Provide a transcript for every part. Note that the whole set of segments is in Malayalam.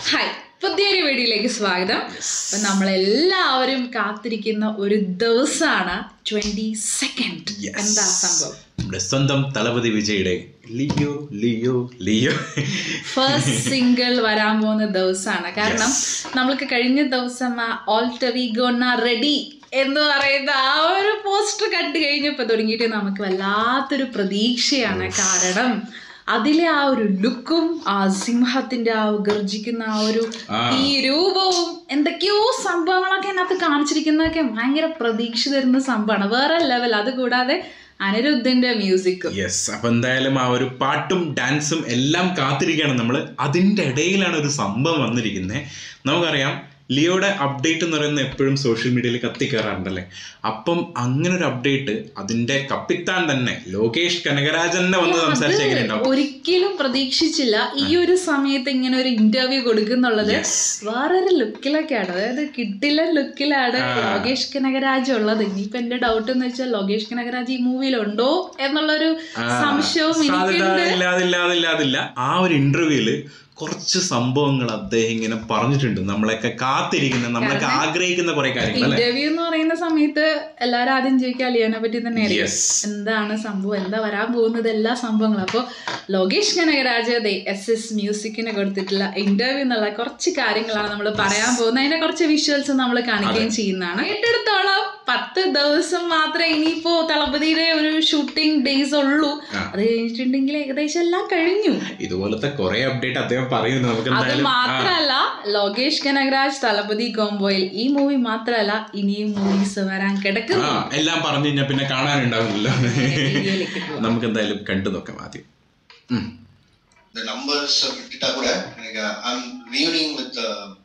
ഹായ് പുതിയൊരു വീഡിയോയിലേക്ക് സ്വാഗതം അപ്പൊ നമ്മളെല്ലാവരും കാത്തിരിക്കുന്ന ഒരു ദിവസമാണ് ട്വന്റി സെക്കൻഡ് Yes. എന്താ സംഭവം നമ്മുടെ സ്വന്തം തളപതി വിജയുടെ Leo Leo Leo first single വരാൻ പോകുന്ന ദിവസമാണ് കാരണം നമ്മൾക്ക് കഴിഞ്ഞ ദിവസം ആ ഓൾട്ടർ വീഗോണ റെഡി എന്ന് പറയുന്ന ആ ഒരു പോസ്റ്റർ കണ്ടു കഴിഞ്ഞപ്പോൾ തുടങ്ങിയിട്ട് നമുക്ക് വല്ലാത്തൊരു പ്രതീക്ഷയാണ് കാരണം അതിലെ ആ ഒരു ലുക്കും ആ സിംഹത്തിന്റെ ആ ഗർജിക്കുന്ന ആ ഒരു ആ. ഈ രൂപവും എന്തൊക്കെയോ സംഭവങ്ങളൊക്കെ അതിനകത്ത് കാണിച്ചിരിക്കുന്നതൊക്കെ ഭയങ്കര പ്രതീക്ഷ തരുന്ന സംഭവമാണ് വേറെ ലെവൽ അത് കൂടാതെ അനിരുദ്ധന്റെ മ്യൂസിക്കും യെസ് അപ്പൊ എന്തായാലും ആ ഒരു പാട്ടും ഡാൻസും എല്ലാം കാത്തിരിക്കുകയാണ് നമ്മൾ അതിൻ്റെ ഇടയിലാണ് ഒരു സംഭവം വന്നിരിക്കുന്നത് നമുക്കറിയാം ലിയോയുടെ അപ്ഡേറ്റ് എന്ന് പറയുന്നത് എപ്പോഴും സോഷ്യൽ മീഡിയയിൽ കത്തിക്കയറാറുണ്ടല്ലേ അപ്പം അങ്ങനെ ഒരു അപ്ഡേറ്റ് അതിന്റെ കപ്പിത്താൻ തന്നെ ലോകേഷ് കനകരാജനെ വന്ന് സംസാരിച്ച് എങ്ങനെയുണ്ടാവും ഒരിക്കലും പ്രതീക്ഷിച്ചില്ല ഈ ഒരു സമയത്ത് ഇങ്ങനെ ഒരു ഇന്റർവ്യൂ കൊടുക്കുന്നുള്ളത് Yes. വേറൊരു ലുക്കിലൊക്കെയാണ് അതായത് കിട്ടില്ല ലുക്കിലാണ് ലോകേഷ് കനകരാജ് ഉള്ളത് ഇനിയിപ്പോ എന്റെ ഡൗട്ട് എന്ന് വെച്ചാൽ ലോകേഷ് കനകരാജ് ഈ മൂവിയിലുണ്ടോ എന്നുള്ളൊരു സംശയവും സാധ്യത എനിക്കുണ്ട് ഇല്ലാതില്ലാതില്ലാതില്ല ആ ഒരു ഇന്റർവ്യൂവില് കുറച്ച് സംഭവങ്ങൾ അദ്ദേഹം ഇങ്ങനെ പറഞ്ഞിട്ടുണ്ട് നമ്മളെയൊക്കെ കാത്തിരിക്കുന്ന നമ്മളൊക്കെ ആഗ്രഹിക്കുന്ന കുറെ കാര്യങ്ങൾ അല്ലെ ഇന്റർവ്യൂ എന്ന് പറയുന്ന സമയത്ത് എല്ലാരും ആദ്യം ചോദിക്കുക അലിയാനെ പറ്റി തന്നെ അറിയാം യെസ് എന്താണ് സംഭവം എന്താ വരാൻ പോകുന്നത് എല്ലാ സംഭവങ്ങളും അപ്പോൾ ലോകേഷ് കനകരാജ് എസ് എസ് മ്യൂസിക്കിന് കൊടുത്തിട്ടുള്ള ഇന്റർവ്യൂ എന്നുള്ള കുറച്ച് കാര്യങ്ങളാണ് നമ്മൾ പറയാൻ പോകുന്നത് അതിന്റെ കുറച്ച് വിഷ്വൽസ് നമ്മൾ കാണിക്കുകയും ചെയ്യുന്നതാണ് ഏറ്റെടുത്തോളം പത്ത് ദിവസം മാത്രമേ ഇനിയിപ്പോ തളപതിയുടെ ഒരു ഷൂട്ടിംഗ് ഡേയ്സ് ഉള്ളൂ ആ. അത് കഴിഞ്ഞിട്ടുണ്ടെങ്കിൽ ഏകദേശം എല്ലാം കഴിഞ്ഞു ഇതുപോലത്തെ കുറെ അപ്ഡേറ്റ് അദ്ദേഹം പറയുന്നു നമുക്ക് അത് എന്തായാലും ആ, മാത്രല്ല ലോകേഷ് കനകരാജ് തളപതി കോംബോയിൽ ഈ മൂവി മാത്രമല്ല ഇനിയും മൂവീസ് വരാൻ കിടക്കുന്നു ആ എല്ലാം പറഞ്ഞു കഴിഞ്ഞാൽ പിന്നെ കാണാനുണ്ടാവില്ലല്ലോ വീഡിയോയിലേക്ക് പോവാം. നമുക്ക് എന്തായാലും കണ്ടു നോക്കാം ആദ്യം ഉം. the numbers விட்டுட்டா கூட எனக்கு ஐம் ரீயூனிங் வித்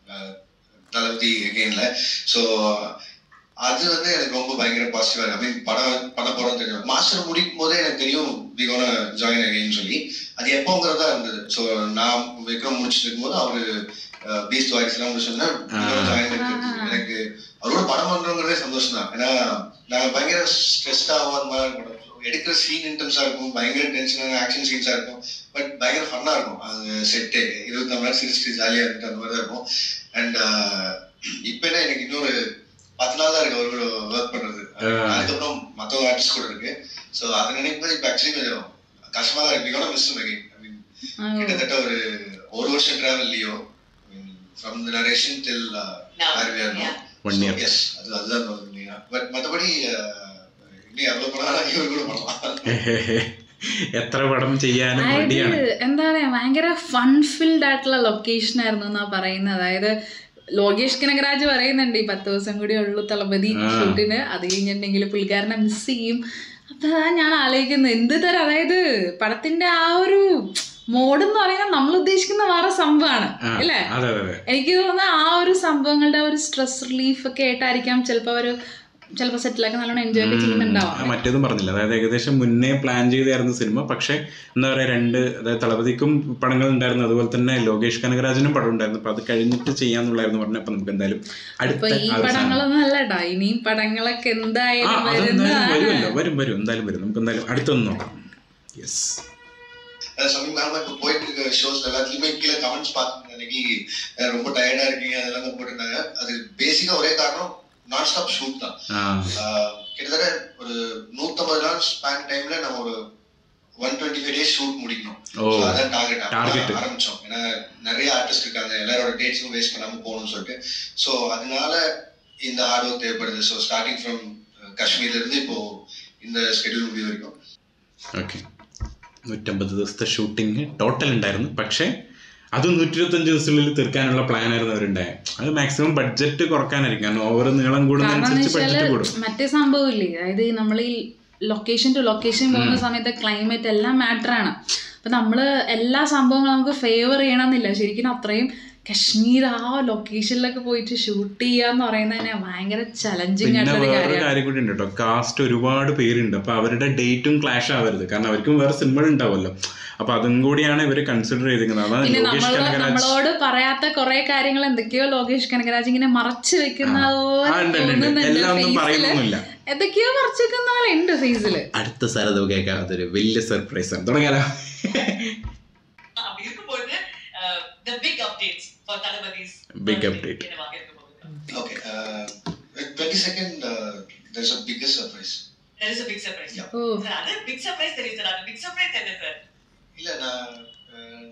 தளபதி அகெயின்ல ஸோ அது வந்து எனக்கு ரொம்ப பயங்கர பாசிட்டிவா இருக்கு ஐ மீன் படம் பண்ண போறோம் தெரியும் மாஸ்டர் முடிக்கும் போதே எனக்கு தெரியும் வி கோன ஜாயின் அகைன் சொல்லி அது எப்போங்கிறதா இருந்தது ஸோ நான் விக்ரம் முடிச்சிட்டு இருக்கும்போது அவரு பீஸ்ட் வாய்ஸ் எல்லாம் முடிச்சோன்னா ஜாயின் எனக்கு அவரோட படம் பண்றோங்கிறதே சந்தோஷம் தான் ஏன்னா நாங்கள் பயங்கர ஸ்ட்ரெஸ்டா ஆகாத மாதிரி இருக்கும் எடுக்கிற சீன் இன்டென்ஸா இருக்கும் பயங்கர டென்ஷனான ஆக்ஷன் சீன்ஸா இருக்கும் பட் பயங்கர ஃபன்னா இருக்கும் அது செட்டு இருபத்தி நாலு நேரம் சிரிச்சுட்டு ஜாலியா இருந்துட்டு அந்த மாதிரி தான் இருக்கும் அண்ட் இப்போ என்ன எனக்கு இன்னொரு பத்து நாள் தான் இருக்கு அவர் கூட ஒர்க் பண்றது அதுக்கப்புறம் மற்ற ஆர்டிஸ்ட் கூட இருக்கு ஸோ அதை நினைக்கும் போது இப்போ ஆக்சுவலி கொஞ்சம் கஷ்டமா தான் இருக்கு மிஸ் அகைன் ஐ மீன் ആ, கிட்டத்தட்ட ஒரு ஒரு வருஷம் டிராவல்லையோ ஃப்ரம் த நரேஷன் டில் ஆர்விஆர் One year. எஸ் அது அதுதான் பட் மற்றபடி இன்னும் எவ்வளோ படம் இவர் கூட பண்ணலாம் എത്ര പടം ചെയ്യാനും അതായത് റെഡിയാണ് എന്താ പറയാ ഭയങ്കര ഫൺ ഫിൽഡ് ആയിട്ടുള്ള ലൊക്കേഷൻ ആയിരുന്നു എന്നാ പറയുന്നത് അതായത് ലോകേഷ് കനകരാജ് പറയുന്നുണ്ട് ഈ പത്ത് ദിവസം കൂടി ഉള്ളൂ തളപതി ഷൂട്ടിന് അത് കഴിഞ്ഞിട്ടുണ്ടെങ്കിൽ പുള്ളിക്കാരനെ മിസ് ചെയ്യും അപ്പൊ അതാ ഞാൻ ആലോചിക്കുന്നത് എന്ത് തരം അതായത് പടത്തിന്റെ ആ ഒരു മോഡ് എന്ന് പറയുന്നത് നമ്മൾ ഉദ്ദേശിക്കുന്ന വേറെ സംഭവമാണ് ആ, അല്ലേ അതെ അതെ അതെ എനിക്ക് തോന്നുന്നത് ആ ഒരു സംഭവങ്ങളുടെ ഒരു സ്ട്രെസ് റിലീഫ് ഒക്കെ ആയിട്ടായിരിക്കാം ചിലപ്പോൾ ഒരു ചിലപ്പോൾ സെറ്റിലൊക്കെ നല്ലോണം എൻജോയ് ഒക്കെ ചെയ്യുന്നുണ്ടാവാം ആ, മറ്റേതും പറഞ്ഞില്ല അതായത് ഏകദേശം മുന്നേ പ്ലാൻ ചെയ്തായിരുന്നു സിനിമ പക്ഷേ എന്താ പറയാ രണ്ട് അതായത് തളപതിക്കും പടങ്ങൾ ഉണ്ടായിരുന്നു അതുപോലെ തന്നെ ലോകേഷ് കനകരാജനും പടം ഉണ്ടായിരുന്നു അപ്പൊ അത് കഴിഞ്ഞിട്ട് ചെയ്യാന്നുള്ളായിരുന്നു പറഞ്ഞത് അപ്പൊ നമുക്ക് എന്തായാലും അപ്പൊ അടുത്ത ഈ ആ ഒരു സാധനം- പടങ്ങളൊന്നും അല്ലടാ ഇനിയും പടങ്ങളൊക്കെ ആ എന്തായാലും അതെന്തായാലും വരുന്നതാണ് വരുമല്ലോ വരും വരും എന്തായാലും വരും നമുക്ക് എന്തായാലും അടുത്തൊന്ന് നോക്കാം യെസ് அஹ் சமீபகாலமா இப்போ போயிட்டு இருக்க ஷோஸ் எல்லாத்துலயுமே கீழே கமெண்ட்ஸ் பார்த்து அன்னைக்கு அஹ் ரொம்ப டயர்டா இருக்கீங்க அதெல்லாம் தான் போட்டிருந்தாங்க அது பேசிக்கா ஒரே காரணம் நான் ஸ்டாப் ஷூட் தான் ആ ஆஹ் கிட்டத்தட்ட ஒரு நூத்தம்பது நாள் ஸ்பேன் டைம்ல நம்ம ஒரு one twenty five days shoot முடிக்கணும் ஓ So அதான் டார்கெட் Target. ஆரம்பிச்சோம் ஏன்னா நிறைய ஆர்டிஸ்ட் இருக்காங்க எல்லாரோட டேட்ஸும் வேஸ்ட் பண்ணாம போகணும்னு சொல்லிட்டு ஸோ அதனால இந்த ஹார்ட் ஒர்க் தேவைப்படுது ஸோ ஸ்டார்டிங் ஃப்ரம் காஷ்மீர்ல இருந்து இப்போ இந்த ஸ்கெடியூல் முடிவு வரைக்கும் ഓക്കെ നൂറ്റമ്പത് ദിവസത്തെ ഷൂട്ടിംഗ് ടോട്ടൽ ഉണ്ടായിരുന്നു പക്ഷേ അത് നൂറ്റി ഇരുപത്തഞ്ച് ദിവസത്തിനുള്ളിൽ തീർക്കാനുള്ള പ്ലാൻ ആയിരുന്നു അവരുണ്ടായത് അത് മാക്സിമം ബഡ്ജറ്റ് കുറക്കാനായിരിക്കും കാരണം ഓവർ നീളം കാരണം എന്ന് കൂടുന്നതനുസരിച്ച് ബഡ്ജറ്റ് വെച്ചാല് കൂടും മറ്റേ സംഭവമില്ലേ അതായത് നമ്മൾ ഈ ലൊക്കേഷൻ ടു ലൊക്കേഷൻ പോകുന്ന സമയത്ത് ക്ലൈമറ്റ് എല്ലാം മാറ്റർ ആണ് അപ്പൊ നമ്മള് എല്ലാ സംഭവങ്ങളും നമുക്ക് ഫേവർ ചെയ്യണമെന്നില്ല ശരിക്കും അത്രയും കശ്മീർ ആ ലൊക്കേഷനിലൊക്കെ പോയിട്ട് ഷൂട്ട് ചെയ്യാന്ന് പറയുന്നത് തന്നെ ഭയങ്കര ചലഞ്ചിങ് പിന്നെ ആയിട്ടുള്ള വേറൊരു കാര്യമാണ് കാര്യം കൂടി ഉണ്ട് കേട്ടോ കാസ്റ്റ് ഒരുപാട് പേരുണ്ട് അപ്പൊ അവരുടെ ഡേറ്റും ക്ലാഷ് ആവരുത് കാരണം അവർക്കും വേറെ സിനിമകൾ ഉണ്ടാവുമല്ലോ അപ്പൊ അതും കൂടിയാണ് ഇവർ കൺസിഡർ ചെയ്തിരിക്കുന്നത് അതാണ് പിന്നെ ലോകേഷ് നമ്മള് കനകരാജ് നമ്മളോട് പറയാത്ത കുറെ കാര്യങ്ങൾ എന്തൊക്കെയോ ലോകേഷ് കനകരാജ് ഇങ്ങനെ മറച്ചു വെക്കുന്ന ആ, പോലെ ഉണ്ട്, ഉണ്ട്, ഉണ്ട്. തോന്നുന്നുണ്ട് എല്ലാം ഒന്നും ഫേസില് പറയുന്നൊന്നുമില്ല എന്തൊക്കെയോ മറച്ചു വെക്കുന്ന പോലെ ഉണ്ട് ഫേസില് അടുത്ത സ്ഥലത്ത് കേൾക്കാം അതൊരു വലിയ സർപ്രൈസ് ആണ് തുടങ്ങിയാലോ அப்படி இருக்கும்பொழுது the big updates for Talabadi's Big birthday update. என்னவாக இருக்க போகுது? Okay. Uh, 22nd, uh, there's a biggest surprise. There is a big surprise. Yeah. O Sir, அது big surprise தெரியும் sir. அது big surprise என்ன sir? இல்ல நான் uh,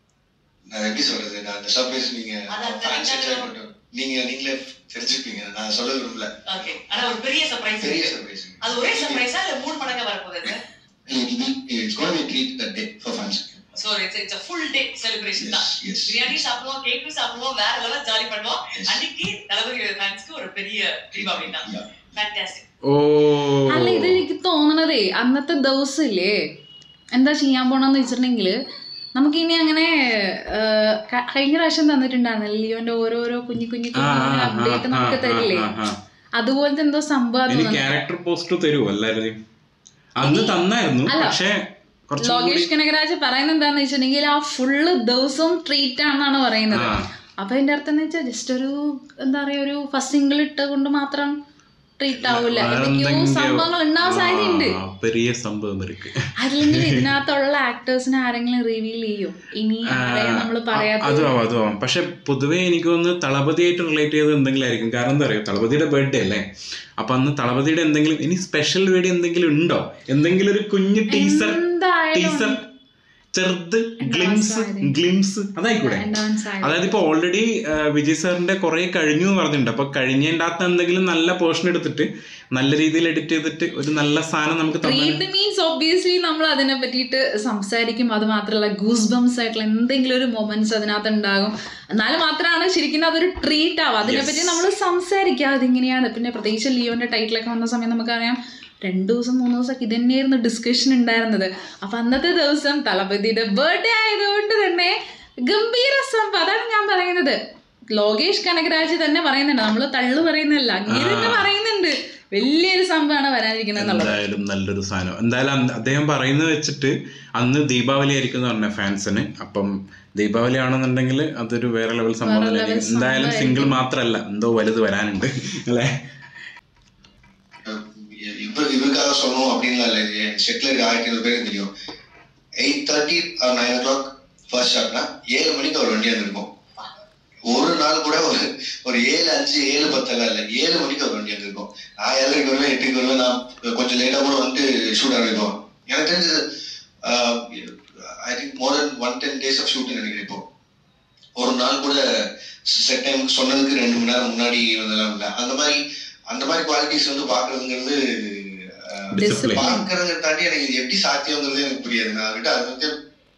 நான் எப்படி சொல்றது நான் அந்த சர்ப்ரைஸ் நீங்க அது அந்த fans enjoy ரெண்டாவது பண்ணட்டும். நீங்க நீங்களே தெரிஞ்சுப்பீங்க நான் சொல்ல விரும்பல Okay. ஆனா ஒரு பெரிய surprise பெரிய இருக்கு. சர்ப்ரைஸ் அது ஒரே சர்ப்ரைஸா இல்ல மூணு மடங்கா வரப்போகுது sir? It's gonna be treat that day for fans So it's it's a full day celebration தான். எஸ் எஸ் பிரியாணி சாப்பிடுவோம் கேக்கும் சாப்பிடுவோம் வேற லெவல் ஜாலி பண்ணுவோம் Yes. அன்னைக்கு தளபதி ஃபேன்ஸ்க்கு ஒரு பெரிய தீபாவளி தான் Yeah. ഫാന്റാസ്റ്റിക് ഓ അല്ല ഇത് എനിക്ക് തോന്നണതേ അന്നത്തെ ദിവസമില്ലേ എന്താ ചെയ്യാൻ പോണെന്ന് വെച്ചിട്ടുണ്ടെങ്കിൽ നമുക്കിനി അങ്ങനെ ആ, ക- കഴിഞ്ഞ പ്രാവശ്യം തന്നിട്ടുണ്ടായിരുന്നല്ലോ ലിയോന്റെ ഓരോരോ കുഞ്ഞു കുഞ്ഞു ആ, ആ, ആ, അപ്ഡേറ്റ് ആ, നമുക്ക് ആ, തരില്ലേ ആ, ആ. അതുപോലത്തെ എന്തോ സംഭവം ഇനി ക്യാരക്ടർ പോസ്റ്റ് തരുമോ എല്ലാവരും അന്ന് തന്നായിരുന്നു അല്ല. പക്ഷെ കുറച്ചും കൂടി ലോകേഷ് കനകരാജ് പറയുന്നത് എന്താന്ന് വെച്ചിട്ടുണ്ടെങ്കിൽ ആ ഫുള്ള് ദിവസവും ട്രീറ്റ് ആണെന്നാണ് പറയുന്നത് ആ. അപ്പൊ അതിന്റെ അർത്ഥം എന്ന് വെച്ചാൽ ജസ്റ്റ് ഒരു എന്താ പറയാ ഒരു ഫസ്റ്റ് സിംഗിൾ ഇട്ട് കൊണ്ട് മാത്രം ട്രീറ്റ് ആവില്ല എന്തൊക്കെയോ വേറെന്തെങ്കിലും- സംഭവങ്ങൾ ഉണ്ടാവാൻ സാധ്യതയുണ്ട് ആ, പെരിയ സംഭവം ഇருக்கு അല്ലെങ്കിൽ ഇതിനകത്തുള്ള ആക്ടേഴ്സിനെ ആരെങ്കിലും റിവീൽ ചെയ്യും ഇനി ആരെയും നമ്മൾ പറയാത്ത അതും ആവാം അതും ആവാം പക്ഷെ പൊതുവേ എനിക്ക് തോന്നുന്നു തളപതിയായിട്ട് റിലേറ്റ് ചെയ്ത് എന്തെങ്കിലും ആയിരിക്കും കാരണം എന്താ പറയുക തളപതിയുടെ ബർത്ത്ഡേ അല്ലേ അപ്പൊ അന്ന് തളപതിയുടെ എന്തെങ്കിലും ഇനി സ്പെഷ്യൽ വീഡിയോ എന്തെങ്കിലും ഉണ്ടോ എന്തെങ്കിലും ഒരു കുഞ്ഞു ടീസർ എന്തായാലും ടീസർ ചെറുത് ഗ്ലിംസ് ഗ്ലിംസ് അതായിക്കൂടെ ഡാൻസ് ആയി അതായത് ഇപ്പൊ ഓൾറെഡി വിജയ് സാറിന്റെ കുറെ കഴിഞ്ഞു എന്ന് പറഞ്ഞിട്ടുണ്ട് അപ്പൊ കഴിഞ്ഞതിന്റെ അകത്ത് എന്തെങ്കിലും നല്ല പോർഷൻ എടുത്തിട്ട് നല്ല രീതിയിൽ എഡിറ്റ് ചെയ്തിട്ട് ഒരു നല്ല സാധനം നമുക്ക് തന്നെ ട്രീറ്റ് മീൻസ് ഒബ്വിയസ്ലി നമ്മൾ അതിനെ പറ്റിയിട്ട് സംസാരിക്കും അത് മാത്രമല്ല ഗൂസ് ബംസ് ആയിട്ടുള്ള എന്തെങ്കിലും ഒരു മൊമെന്റ്സ് അതിനകത്ത് ഉണ്ടാകും എന്നാലും മാത്രമാണ് ശരിക്കും അതൊരു ട്രീറ്റ് ആവും അതിനെപ്പറ്റി നമ്മൾ സംസാരിക്കുക അതിങ്ങനെയാണ് പിന്നെ പ്രത്യേകിച്ച് ലിയോന്റെ ടൈറ്റിലൊക്കെ വന്ന സമയം നമുക്കറിയാം രണ്ടു ദിവസം മൂന്ന് ദിവസമൊക്കെ ഇത് തന്നെയായിരുന്നു ഡിസ്കഷൻ ഉണ്ടായിരുന്നത് അപ്പൊ അന്നത്തെ ദിവസം തളപതിയുടെ ബർത്ത്ഡേ ആയതുകൊണ്ട് തന്നെ ഗംഭീര സംഭവം അതാണ് ഞാൻ പറയുന്നത് ലോകേഷ് കനകരാജ് തന്നെ പറയുന്നുണ്ട് നമ്മൾ തള്ളു പറയുന്നില്ല അങ്ങനെ തന്നെ പറയുന്നുണ്ട് വലിയൊരു സംഭവമാണ് വരാനിരിക്കുന്നത് എന്നുള്ളത് എന്തായാലും നല്ലൊരു സാധനം എന്തായാലും അന്ന് അദ്ദേഹം പറയുന്നത് വെച്ചിട്ട് അന്ന് ദീപാവലി ആയിരിക്കും എന്ന് പറഞ്ഞ ഫാൻസിന് അപ്പം ദീപാവലി ആണെന്നുണ്ടെങ്കിൽ അതൊരു വേറെ ലെവൽ സംഭവം level തന്നെയായിരിക്കും എന്തായാലും സിംഗിൾ മാത്രമല്ല എന്തോ വലുത് വരാനുണ്ട് അല്ലേ இவர் இவருக்காக சொல்லணும் அப்படின்லாம் இல்லை செட்ல இருக்க ஆயிரத்தி ஐநூறு பேருக்கு தெரியும் eight thirty nine o'clock first ஷாட்னா ஏழு மணிக்கு ஒரு வண்டி வந்திருக்கும் ஒரு நாள் கூட ஒரு ஒரு ஏழு அஞ்சு ஏழு பத்தெல்லாம் இல்லை ஏழு மணிக்கு ஒரு வண்டி வந்திருக்கும் நான் ஏழரைக்கு வருவேன் எட்டுக்கு வருவேன் நான் கொஞ்சம் லேட்டாக கூட வந்துட்டு ஷூட் ஆரம்பிப்போம் எனக்கு தெரிஞ்சது I think more than one ten days of ஷூட்னு நினைக்கிறேன் இப்போ ஒரு நாள் கூட செட் டைம் சொன்னதுக்கு ரெண்டு மணி நேரம் முன்னாடி வந்தெல்லாம் இல்லை அந்த மாதிரி அந்த மாதிரி குவாலிட்டிஸ் வந்து பாக்குறதுங்கிறது அஹ், Discipline. பாக்குறதை தாண்டி எனக்கு இது எப்படி சாத்தியங்கிறது எனக்கு புரியாது நான் கிட்ட அது வந்து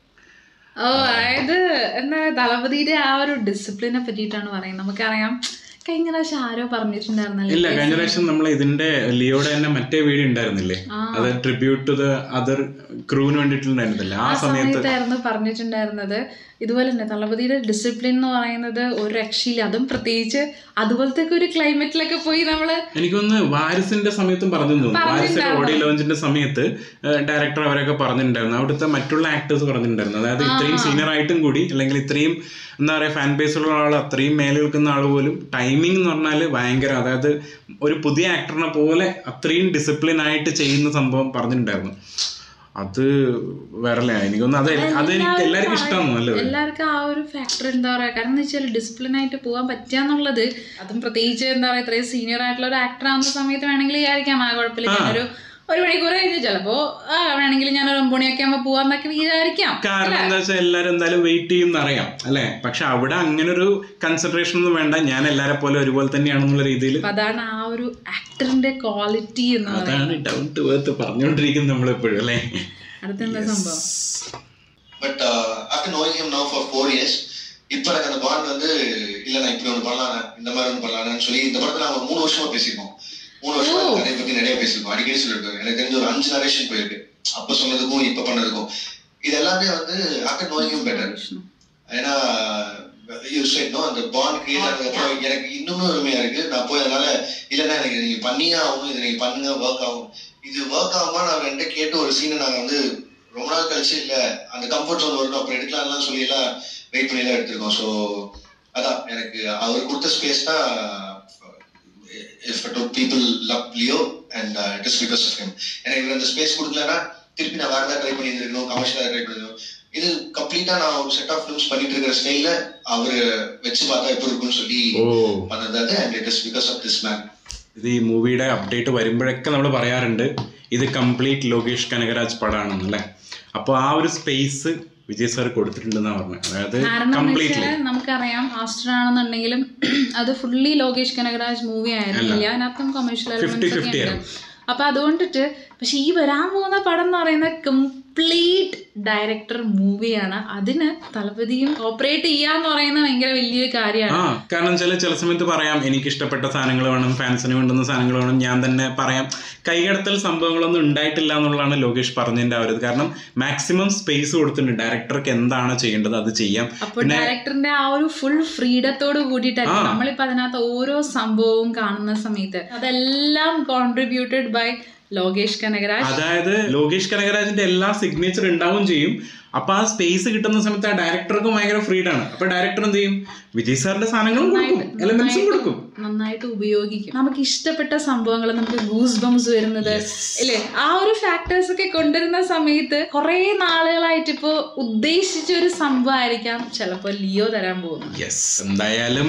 ഓ അതായത് എന്താ തളപതിയുടെ ആ ഒരു ഡിസിപ്ലിനെ പറ്റിയിട്ടാണ് പറയുന്നത് നമുക്കറിയാം കഴിഞ്ഞ പ്രാവശ്യം ആരോ പറഞ്ഞിട്ടുണ്ടായിരുന്നല്ലോ ഇല്ല കഴിഞ്ഞ പ്രാവശ്യം നമ്മൾ ഇതിന്റെ ലിയോയുടെ തന്നെ മറ്റേ വീഡിയോ ഉണ്ടായിരുന്നില്ലേ ആ. അത് ട്രിബ്യൂട്ട് ടു ദ അതർ ക്രൂവിന് വേണ്ടിയിട്ടുണ്ടായിരുന്നില്ലേ ആ ആ സമയത്ത് സമയത്തായിരുന്നു പറഞ്ഞിട്ടുണ്ടായിരുന്നത് ഇതുപോലെ തന്നെ തളപതിയുടെ ഡിസിപ്ലിൻ എന്ന് പറയുന്നത് ഒരു രക്ഷയില്ല അതും പ്രത്യേകിച്ച് അതുപോലത്തെ ഒരു ക്ലൈമറ്റിലൊക്കെ പോയി നമ്മള് എനിക്കൊന്ന് വാരിസിന്റെ സമയത്തും പറഞ്ഞു തോന്നുന്നു വാരിസിന്റെ ഓഡിയോ ലോഞ്ചിന്റെ സമയത്ത് ഡയറക്ടർ അവരൊക്കെ പറഞ്ഞിട്ടുണ്ടായിരുന്നു അവിടുത്തെ മറ്റുള്ള ആക്ടേഴ്സ് പറഞ്ഞിട്ടുണ്ടായിരുന്നു അതായത് ഇത്രയും സീനിയർ ആയിട്ടും കൂടി അല്ലെങ്കിൽ ഇത്രയും എന്താ പറയാ ഫാൻ ബേസ് ഉള്ള ആൾ അത്രയും മേലെ നിൽക്കുന്ന ആൾ പോലും ടൈമിംഗ് എന്ന് പറഞ്ഞാൽ ഭയങ്കര അതായത് ഒരു പുതിയ ആക്ടറിനെ പോലെ അത്രയും ഡിസിപ്ലിൻ ആയിട്ട് ചെയ്യുന്ന സംഭവം പറഞ്ഞിട്ടുണ്ടായിരുന്നു അത് വേറെ എനിക്കൊന്ന് അത് അത് എനിക്ക് എല്ലാവർക്കും ഇഷ്ടമാണ് നല്ലത് എല്ലാവർക്കും ആ ഒരു ഫാക്ടർ എന്താ പറയാ കാരണം എന്ന് വെച്ചാൽ ഡിസിപ്ലിൻ ആയിട്ട് പോകാൻ പറ്റുകയെന്നുള്ളത് അതും പ്രത്യേകിച്ച് എന്താ പറയാ ഇത്രയും സീനിയർ ആയിട്ടുള്ള ഒരു ആക്ടർ ആവുന്ന സമയത്ത് വേണമെങ്കിൽ വിചാരിക്കാം ആ കുഴപ്പമില്ല ഞാനൊരു ഒരു മണിക്കൂർ കഴിഞ്ഞ് ചിലപ്പോ ആ വേണമെങ്കിൽ ഞാൻ ഒരു ഒമ്പണിയൊക്കെ ആകുമ്പോൾ പോവാന്നൊക്കെ വിചാരിക്കാം കാരണം എന്താ വെച്ചാൽ എല്ലാരും എന്തായാലും വെയിറ്റ് ചെയ്യും അറിയാം അല്ലെ പക്ഷെ അവിടെ അങ്ങനെ ഒരു കൺസിഡറേഷൻ ഒന്നും വേണ്ട ഞാൻ എല്ലാരെ പോലെ ഒരുപോലെ തന്നെയാണെന്നുള്ള രീതിയിൽ അപ്പൊ അതാണ് ആ ഒരു ആക്ടറിന്റെ ക്വാളിറ്റി എന്ന് പറയുന്നത് അതാണ് ഡൗൺ ടു എർത്ത് പറഞ്ഞുകൊണ്ടിരിക്കുന്നത് നമ്മളെപ്പോഴും അല്ലേ അടുത്തെന്താ സംഭവം but after knowing him now for four years இப்போ எனக்கு அந்த பாண்ட் வந்து இல்ல நான் இப்படி ஒன்று பண்ணலாம் இந்த மாதிரி ஒன்று பண்ணலாம்னு சொல்லி இந்த படத்தை நாங்கள் மூணு வருஷமா பேசியிருக்கோம் மூணு வருஷமா இந்த கதையை பத்தி நிறைய பேசியிருக்கோம் அடிக்கடி சொல்லியிருக்கோம் எனக்கு தெரிஞ்ச ஒரு அஞ்சு நரேஷன் போயிருக்கு அப்ப சொன்னதுக்கும் இப்ப பண்ணதுக்கும் இது எல்லாமே வந்து ஆஃப்டர் நோயிங் ஹிம் பெட்டர் ஏன்னா யூ செட் நோ அந்த பாண்ட் கிரியேட் ஆனதுக்கப்புறம் எனக்கு இன்னும் உரிமையா இருக்கு நான் போய் அதனால இல்லைன்னா எனக்கு நீங்க பண்ணியே ஆகணும் இதை நீங்க பண்ணுங்க ஒர்க் ஆகும் இது ஒர்க் ஆகுமா நான் ரெண்ட கேட்டு ஒரு சீனை நாங்க வந்து ரொம்ப நாள் கழிச்சு இல்ல அந்த கம்ஃபர்ட் ஜோன் வரணும் அப்புறம் எடுக்கலாம்லாம் சொல்லி எல்லாம் வெயிட் பண்ணி எல்லாம் எடுத்திருக்கோம் ஸோ அதான் எனக்கு அவர் கொடுத்த ஸ்பேஸ் தான் if people love Leo and it is because of him எனக்கு இவர் அந்த ஸ்பேஸ் கொடுக்கலன்னா திருப்பி நான் வேற ஏதாவது ட்ரை பண்ணி இருந்திருக்கணும் கமர்ஷியலாக ட்ரை பண்ணிருக்கணும் இது கம்ப்ளீட்டா நான் ஒரு செட் ஆஃப் ஃபிலிம்ஸ் பண்ணிட்டு இருக்கிற ஸ்டைல அவரு வச்சு பார்த்தா எப்படி இருக்கும்னு சொல்லி ഓ பண்ணது அது and it is because of this man ഇത് ഈ മൂവിയുടെ അപ്ഡേറ്റ് വരുമ്പോഴൊക്കെ നമ്മൾ പറയാറുണ്ട് ഇത് കംപ്ലീറ്റ് ലോകേഷ് കനകരാജ് പടമാണെന്നല്ലേ അപ്പോൾ ആ ഒരു സ്പേസ് വിജയ് സാർ കൊടുത്തിട്ടുണ്ടെന്നാണ് പറഞ്ഞത് അതായത് കാരണം എന്ന് കംപ്ലീറ്റ്ലി വെച്ചാൽ നമുക്കറിയാം ആസ്റ്റർ ആണെന്നുണ്ടെങ്കിലും അത് ഫുള്ളി ലോകേഷ് കനകരാജ് മൂവി ആയിരുന്നില്ല അതിനകത്തും കൊമേഴ്ഷ്യൽ എലമെന്റ്സ് ഒക്കെ 50-50 ഉണ്ട് അപ്പൊ അതുകൊണ്ടിട്ട് പക്ഷെ ഈ വരാൻ പോകുന്ന പടം എന്ന് പറയുന്നത് കംപ്ലീറ്റ് ഡയറക്ടർ മൂവിയാണ് അതിന് തലപതിയും ഓപ്പറേറ്റ് ചെയ്യാന്ന് പറയുന്നത് ഭയങ്കര വലിയൊരു കാര്യമാണ് ആ കാരണം ചില ചില സമയത്ത് പറയാം എനിക്ക് ഇഷ്ടപ്പെട്ട സാധനങ്ങൾ വേണം ഫാൻസിന് വേണ്ടുന്ന സാധനങ്ങൾ വേണം ഞാൻ തന്നെ പറയാം കൈകടത്തൽ സംഭവങ്ങളൊന്നും ഉണ്ടായിട്ടില്ല എന്നുള്ളതാണ് ലോകേഷ് പറഞ്ഞതിന്റെ ആ ഒരു ഇത് കാരണം മാക്സിമം സ്പേസ് കൊടുത്തിട്ടുണ്ട് ഡയറക്ടർക്ക് എന്താണ് ചെയ്യേണ്ടത് അത് ചെയ്യാം അപ്പൊ ഡയറക്ടറിന്റെ ആ ഒരു ഫുൾ ഫ്രീഡത്തോട് കൂടിയിട്ടായിരിക്കും ആ. നമ്മളിപ്പോ അതിനകത്ത് ഓരോ സംഭവവും കാണുന്ന സമയത്ത് അതെല്ലാം കോൺട്രിബ്യൂട്ടഡ് ബൈ ലോകേഷ് കനകരാജ് അതായത് ലോകേഷ് കനകരാജിന്റെ എല്ലാ സിഗ്നേച്ചർ ഉണ്ടാവും ചെയ്യും അപ്പൊ ആ സ്പേസ് കിട്ടുന്ന സമയത്ത് ആ ഡയറക്ടർക്കും ഭയങ്കര ഫ്രീഡാണ് അപ്പൊ ഡയറക്ടർ എന്ത് ചെയ്യും വിജയ് സാറിന്റെ സാധനങ്ങളും കൊടുക്കും എലമെന്റ്സും കൊടുക്കും നന്നായിട്ട് ഉപയോഗിക്കും നമുക്ക് ഇഷ്ടപ്പെട്ട സംഭവങ്ങൾ നമുക്ക് ഗൂസ് ബംസ് വരുന്നത് ഇല്ലേ ആ ഒരു ഫാക്ടേഴ്സ് ഒക്കെ കൊണ്ടുവരുന്ന സമയത്ത് കുറെ നാളുകളായിട്ട് ഇപ്പോ ഉദ്ദേശിച്ച ഒരു സംഭവമായിരിക്കാം ചിലപ്പോ ലിയോ തരാൻ പോകുന്നത് യെസ് എന്തായാലും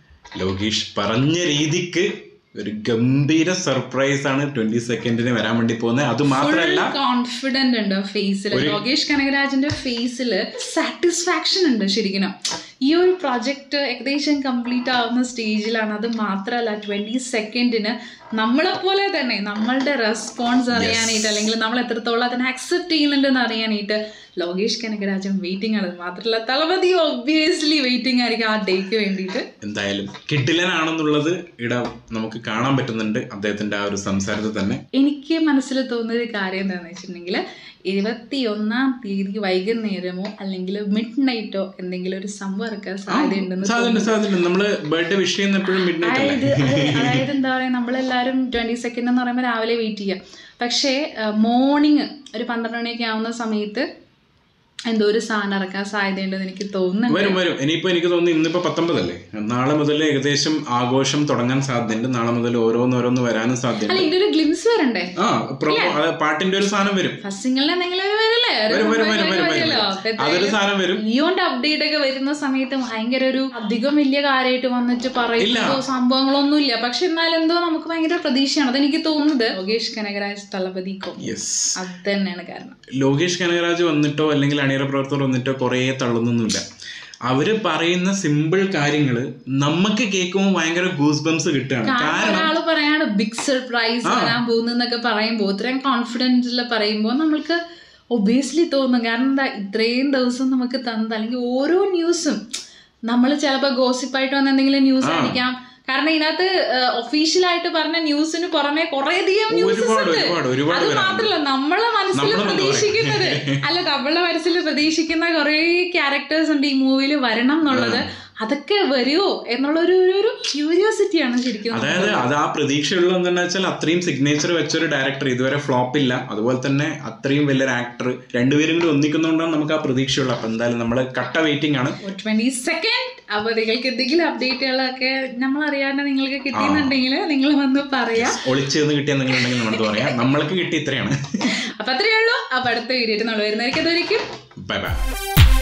ലോകേഷ് പറഞ്ഞ രീതിക്ക് ഒരു ഗംഭീര സർപ്രൈസ് ആണ് ട്വന്റി സെക്കൻഡിന് വരാൻ വേണ്ടി പോകുന്നത് അത് മാത്രമല്ല കോൺഫിഡന്റ് ഉണ്ട് ഫേസിൽ ലോകേഷ് കനകരാജിന്റെ ഫേസിൽ സാറ്റിസ്ഫാക്ഷൻ ഉണ്ട് ശരിക്കും ഈ ഒരു പ്രൊജക്ട് ഏകദേശം കംപ്ലീറ്റ് ആവുന്ന സ്റ്റേജിലാണ് അത് മാത്രമല്ല ട്വന്റി സെക്കൻഡിന് നമ്മളെപ്പോലെ തന്നെ നമ്മളുടെ റെസ്പോൺസ് അറിയാനായിട്ട് അല്ലെങ്കിൽ നമ്മൾ എത്രത്തോളം അതിനെ അക്സെപ്റ്റ് ചെയ്യുന്നുണ്ടെന്ന് അറിയാനായിട്ട് ലോകേഷ് കനകരാജൻ വെയിറ്റിംഗ് ആണ് മാത്രമല്ല തളപതി ഒബ്വിയസ്ലി വെയിറ്റിംഗ് ആയിരിക്കും ആ ഡേക്ക് വേണ്ടിയിട്ട് എന്തായാലും കിഡിലനാണെന്നുള്ളത് ഇവിടെ നമുക്ക് കാണാൻ പറ്റുന്നുണ്ട് അദ്ദേഹത്തിന്റെ ആ ഒരു സംസാരത്തിൽ തന്നെ എനിക്ക് മനസ്സിൽ തോന്നിയ ഒരു കാര്യം എന്താണെന്ന് വെച്ചിട്ടുണ്ടെങ്കിൽ ഇരുപത്തി ഒന്നാം തീയതി വൈകുന്നേരമോ അല്ലെങ്കിൽ മിഡ് നൈറ്റോ എന്തെങ്കിലും ഒരു സംഭവം ഇറക്കാൻ സാധ്യതയുണ്ടെന്ന് സാധ്യത സാധ്യത നമ്മള് ബർത്ത്ഡേ വിഷ് ചെയ്യുന്ന എപ്പോഴും മിഡ് നൈറ്റ് അതായത് അല്ലേ അതെ, അതായത് എന്താ പറയാ നമ്മളെല്ലാരും ട്വന്റി സെക്കൻഡ് എന്ന് പറയുമ്പോൾ രാവിലെ വെയിറ്റ് ചെയ്യാം പക്ഷേ മോർണിംഗ് ഒരു പന്ത്രണ്ട് മണിയൊക്കെ ആവുന്ന സമയത്ത് എന്തോ ഒരു സാധനം ഇറക്കാൻ സാധ്യതയുണ്ടെന്ന് എനിക്ക് തോന്നുന്നുണ്ട് വരും വരും ഇനിയിപ്പോ എനിക്ക് തോന്നുന്നു ഇന്നിപ്പോ പത്തൊമ്പതല്ലേ നാളെ മുതൽ ഏകദേശം ആഘോഷം തുടങ്ങാൻ സാധ്യതയുണ്ട് നാളെ മുതൽ ഓരോന്നോരോന്ന് വരാനും അല്ല സാധ്യതയുണ്ട് ഇതിന്റെ ഒരു ഗ്ലിംസ് വരണ്ടേ ആ പ്രൊമോ പാട്ടിന്റെ ഒരു സാധനം വരും ഫസ്റ്റ് സിംഗിളിൽ എന്തെങ്കിലും ഒരു വരില്ലേ ഒരു വരും വരും സംഭവം വരും വരും വരുമല്ലോ. വരും അപ്പൊ അതൊരു എന്തായാലും സാധനം വരും ലിയോന്റെ അപ്ഡേറ്റ് ഒക്കെ വരുന്ന സമയത്ത് ഭയങ്കര ഒരു അധികം വലിയ കാര്യമായിട്ട് വന്നിട്ട് പറയുന്നതോ സംഭവങ്ങളൊന്നും ഇല്ല പക്ഷെ എന്നാലും എന്തോ നമുക്ക് ഭയങ്കര പ്രതീക്ഷയാണ് അതെനിക്ക് തോന്നുന്നത് ലോകേഷ് കനകരാജ് തളപതിക്കോ യെസ് അത് തന്നെയാണ് കാരണം ലോകേഷ് കനകരാജ് വന്നിട്ടോ അല്ലെങ്കിൽ അണിയറ പ്രവർത്തകർ വന്നിട്ടോ കുറേ തള്ളുന്നൊന്നുമില്ല അവര് പറയുന്ന സിമ്പിൾ കാര്യങ്ങൾ നമുക്ക് കേൾക്കുമ്പോൾ ഭയങ്കര ഗൂസ് ബംസ് കിട്ടുകയാണ് കാരണം കാരണം ഒരാള് പറയാണ് ബിഗ് സർപ്രൈസ് വരാൻ പോകുന്നൊക്കെ പറയുമ്പോൾ ഇത്രയും കോൺഫിഡൻസിൽ പറയുമ്പോൾ നമ്മൾക്ക് ഒബിയസ്ലി തോന്നും കാരണം എന്താ ഇത്രയും ദിവസം നമുക്ക് തന്നത് അല്ലെങ്കിൽ ഓരോ ന്യൂസും നമ്മൾ ചിലപ്പോൾ ഗോസിപ്പായിട്ട് വന്ന എന്തെങ്കിലും ന്യൂസ് ആയിരിക്കാം കാരണം ഇതിനകത്ത് ഒഫീഷ്യലായിട്ട് പറഞ്ഞ ന്യൂസിന് പുറമെ കുറേയധികം ന്യൂസസ് ഒരുപാട് ഉണ്ട് ഒരുപാട് ഒരുപാട് അത് വരാനുണ്ട്. മാത്രല്ല നമ്മളെ മനസ്സിൽ നമ്മളും എന്താ പ്രതീക്ഷിക്കുന്നത് അല്ല നമ്മളെ മനസ്സിൽ പ്രതീക്ഷിക്കുന്ന കുറേ ക്യാരക്ടേഴ്സ് ഉണ്ട് ഈ മൂവിയിൽ വരണം എന്നുള്ളത് അതൊക്കെ വരുമോ എന്നുള്ളൊരു ഒരു ഒരു ക്യൂരിയോസിറ്റിയാണ് ശരിക്കും അതായത് അത് ആ പ്രതീക്ഷയുള്ള എന്താ വെച്ചാൽ അത്രയും സിഗ്നേച്ചർ വെച്ചൊരു ഡയറക്ടർ ഇതുവരെ ഫ്ലോപ്പ് ഇല്ല അതുപോലെ തന്നെ അത്രയും വലിയൊരു ആക്ടർ രണ്ടുപേരും കൂടി ഒന്നിക്കുന്നതുകൊണ്ടാണ് നമുക്ക് ആ പ്രതീക്ഷയുള്ളത് അപ്പൊ എന്തായാലും നമ്മൾ കട്ട വെയിറ്റിംഗ് ആണ് ട്വന്റി സെക്കൻഡ് അപ്പൊ നിങ്ങൾക്ക് എന്തെങ്കിലും അപ്ഡേറ്റുകളൊക്കെ നമ്മൾ അറിയാണ്ട് നിങ്ങൾക്ക് കിട്ടിയെന്നുണ്ടെങ്കിൽ നിങ്ങൾ വന്ന് പറയാം ഒളിച്ചെന്ന് കിട്ടിയ എന്തെങ്കിലും ഉണ്ടെങ്കിൽ നമ്മളത് പറയാം നമ്മൾക്ക് കിട്ടി ഇത്രയാണ് അപ്പൊ അത്രയേ ഉള്ളൂ അപ്പൊ അടുത്ത വീഡിയോ നമ്മൾ വരുന്നതായിരിക്കും അതുവരെയും ബൈ ബൈ